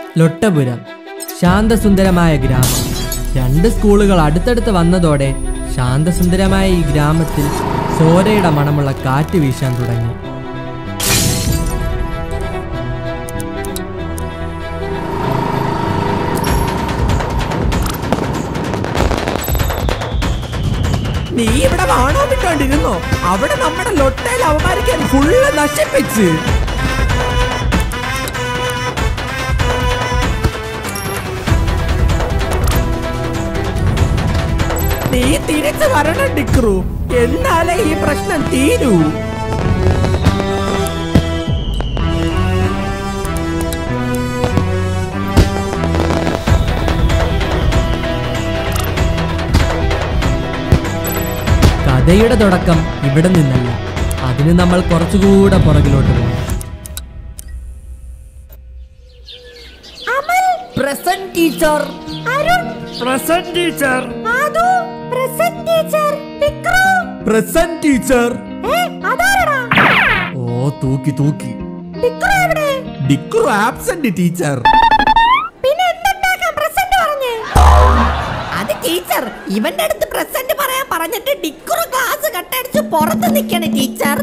ലൊട്ടപുരം ശാന്തസുന്ദരമായ ഗ്രാമം രണ്ട് സ്കൂളുകൾ അടുത്തടുത്ത് വന്നതോടെ ശാന്തസുന്ദരമായ ഈ ഗ്രാമത്തിൽ ചോരയുടെ മണമുള്ള കാറ്റ് വീശാൻ തുടങ്ങി നീ ഇവിടെ വാണോ വിട്ടോണ്ടിരുന്നോ അവിടെ നമ്മുടെ ലൊട്ടയിൽ അവമാനിക്കാൻ ഫുള്ള് നശിപ്പിച്ച് നീ തിരിച്ചു വരണം ഡിക്രു എന്നാലേ ഈ പ്രശ്നം തീരൂ കഥയുടെ തുടക്കം ഇവിടെ നിന്നല്ല അതിന് നമ്മൾ കുറച്ചുകൂടെ പുറകിലോട്ട് പോകണം present teacher Arun present teacher Aadhu present teacher Vikram present teacher ഏ അതാരടാ ഓ തൂക്കി തൂക്കി വിക്രം എവിടെ ഡിക്രു ആബ്സെന്റ് ടീച്ചർ പിന്നെ എന്തുണ്ടാക്കാൻ പ്രസന്റ് പറഞ്ഞേ അത് ടീച്ചർ ഇവന്റെ അടുത്ത് പ്രസന്റ് പറയാൻ പറഞ്ഞിട്ട് ഡിക്കുറു ക്ലാസ് കട്ടടിച്ച് പുറത്ത് നിക്കണ ടീച്ചർ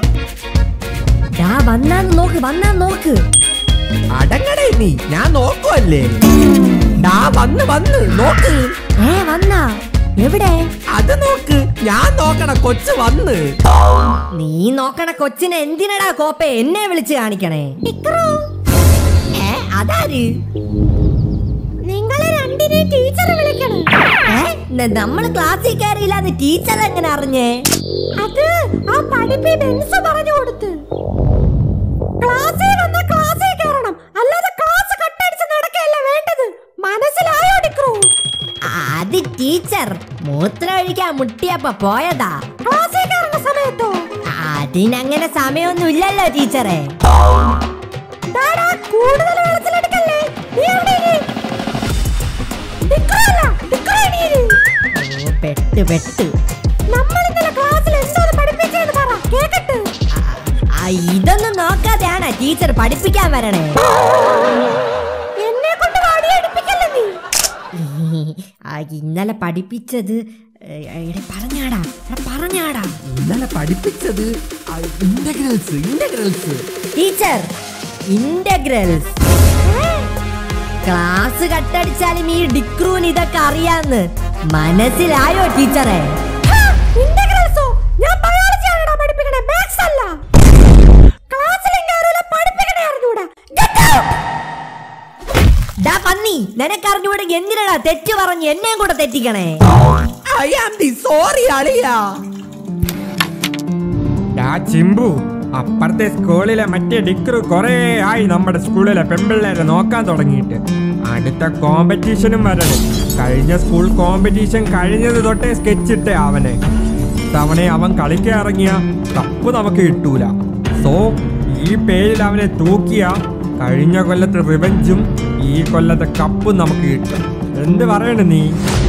വന്നാന്ന് നോക്ക് വന്നാന്ന് നോക്ക് അടങ്ങടേ നീ ഞാൻ നോക്കുവല്ലേ ഡാ വന്ന് വന്ന് നോക്ക് ഏ വന്നാ എവിടെ അത് നോക്ക് ഞാൻ നോക്കണ കൊച്ചു വന്ന് നീ നോക്കണ കൊച്ചിനെ എന്തിനടാ കോപ്പെ എന്നെ വിളിച്ച് കാണിക്കണേ ഏ അതാര് നിങ്ങളെ രണ്ടിനെ ടീച്ചർ വിളിക്കണം നമ്മൾ ക്ലാസ്സിൽ കയറിയില്ലാന്ന് ടീച്ചർ എങ്ങനെ അറിഞ്ഞേ അത് ആ പഠിപ്പി ബെൻസ് പറഞ്ഞു കൊടുത്ത് ക്ലാസ്സിൽ വന്ന ക്ലാസ്സിൽ കയറണം അല്ലാതെ ക്ലാസ് കട്ടടിച്ച് നടക്കല്ല വേണ്ടത് മനസ്സിലായോ ഡിക്രു അത് ടീച്ചർ മൂത്രം ഒഴിക്കാൻ മുട്ടിയപ്പോ പോയതാ ക്ലാസ്സിൽ കയറുന്ന സമയത്തോ അതിനങ്ങനെ സമയമൊന്നും ഇല്ലല്ലോ ടീച്ചറെ കൂടുതൽ വെള്ളത്തിലെടുക്കല്ലേ നീ അവിടെ ഇരി. ഡിക്രു അല്ല, ഡിക്രു എണീര്. ഓ, പെട്ട് പെട്ട് നമ്മൾ ഇന്നലെ ക്ലാസ്സിൽ എന്തോന്ന് പഠിപ്പിച്ചെന്ന് പറ കേക്കട്ടെ ഇതൊന്നും നോക്കാതെയാണ് ടീച്ചർ പഠിപ്പിക്കാൻ വരണേ എന്നെ കൊണ്ട് വടിയടിപ്പിക്കല്ലേ നീ ആ, ഇന്നലെ പഠിപ്പിച്ചത് ഏ, എടി, പറഞ്ഞാടാ എടാ, പറഞ്ഞാടാ ഇന്നലെ പഠിപ്പിച്ചത് integrals integrals teacher integrals class കട്ടടിച്ചാലും ഈ ഡിക്രൂന് ഇതൊക്കെ അറിയാന്ന് മനസ്സിലായോ ടീച്ചറെ ഇന്റഗ്രൽസോ ഞാൻ ബയോളജി ആണോ പഠിപ്പിക്കണേ മാത്സ് അല്ല ക്ലാസ്സിലും കേറില്ല പഠിപ്പിക്കണേ അറിഞ്ഞൂടാ ഡാ പന്നി നിനക്ക് അറിഞ്ഞൂടെ എന്തിനാടാ തെറ്റ് പറഞ്ഞ് എന്നെയും കൂടെ തെറ്റിക്കണേ ഐ ആം ദി സോറി അളിയാ ഡാ ചിമ്പു അപ്പുറത്തെ സ്കൂളിലെ മറ്റേ ഡിക്രു കുറേ ആയി നമ്മുടെ സ്കൂളിലെ പെമ്പിള്ളേരെ നോക്കാൻ തുടങ്ങിയിട്ട് അടുത്ത കോമ്പറ്റീഷനും വരണം കഴിഞ്ഞ സ്കൂൾ കോമ്പറ്റീഷൻ കഴിഞ്ഞത് തൊട്ടേ സ്കെച്ച് ഇട്ടേ അവനെ തവണ അവൻ കളിക്കാൻ ഇറങ്ങിയ കപ്പ് നമുക്ക് കിട്ടൂല സോ ഈ പേരിൽ അവനെ തൂക്കിയ കഴിഞ്ഞ കൊല്ലത്തെ റിവഞ്ചും ഈ കൊല്ലത്തെ കപ്പും നമുക്ക് കിട്ടും എന്ത് പറയണ നീ